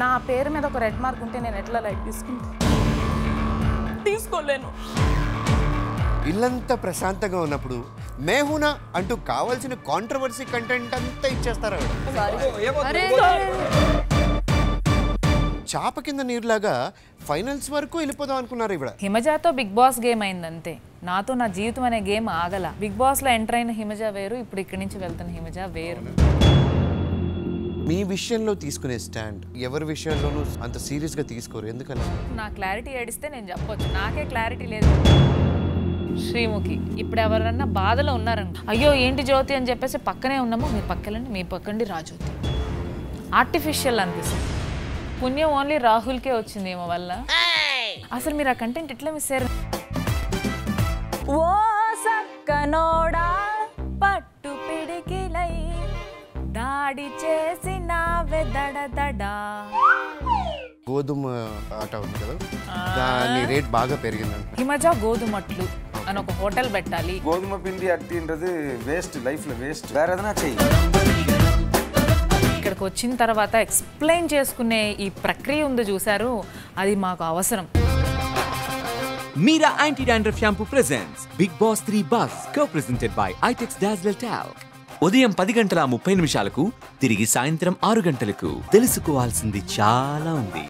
నా పేరు మీద ఒక రెడ్ మార్క్ ఉంటే నేను ఎట్లా లైట్ తీసుకుంటా తీసుకోలేను ఇల్లంతా ప్రశాంతంగా ఉన్నప్పుడు మేహునా అంటూ కావాల్సిన కాంట్రవర్సీ కంటెంట్ అంతా ఇచ్చేస్తారు ఆవిడ అరే చాప కింద నీరులాగా ఫైనల్స్ వరకు వెళ్ళిపోదాం అనుకున్నారు ఇవిడ హిమజాతో బిగ్ బాస్ గేమ్ అయింది అంతే నాతో నా జీవితం అనే గేమ్ ఆగల బిగ్ బాస్ లో ఎంటర్ అయిన హిమజ వేరు ఇప్పుడు ఇక్కడి నుంచి వెళ్తున్న హిమజ వేరు మీ విషయంలో తీసుకునే స్టాండ్ ఎవరి విషయంలోనూ అంత సీరియస్ గా తీసుకోరు ఎందుకని నా క్లారిటీ ఏడిస్తే నేను చెప్పొచ్చు నాకే క్లారిటీ లేదు శ్రీముఖి ఇప్పుడు ఎవరన్నా బాధలో ఉన్నారని అయ్యో ఏంటి జ్యోతి అని చెప్పేసి పక్కనే ఉన్నాము మీ పక్కలండి మీ పక్కండి రాజ్యోతి ఆర్టిఫిషియల్ అనిపిస్తుంది పుణ్యం ఓన్లీ రాహుల్కే వచ్చింది ఏమో వల్ల అసలు మీరు ఆ కంటెంట్ ఎట్లా మిస్ అయ్యారు ఓ సక్కనోడా పట్టు పిడికిలై దాడి చేసిన వెదడదడా గోధుమ ఆట ఉంది కదా దాని రేట్ బాగా పెరిగిందంట హిమజ గోధుమట్లు అని ఒక హోటల్ పెట్టాలి கோதுமை பிண்டி அட்டின்றது வேஸ்ட் லைஃப்ல வேஸ்ட் வேற எதனா செய் ఇక్కడికి వచ్చిన తర్వాత ఎక్స్ప్లెయిన్ చేసుకునే ఈ ప్రక్రియ ఉంది చూసారు అది మాకు అవసరం Mira Anti Dandruff Shampoo presents Big Boss 3 Buzz, co-presented by Itex Dazzler Talc. ఉదయం పది గంటల ముప్పై నిమిషాలకు తిరిగి సాయంత్రం ఆరు గంటలకు తెలుసుకోవాల్సింది చాలా ఉంది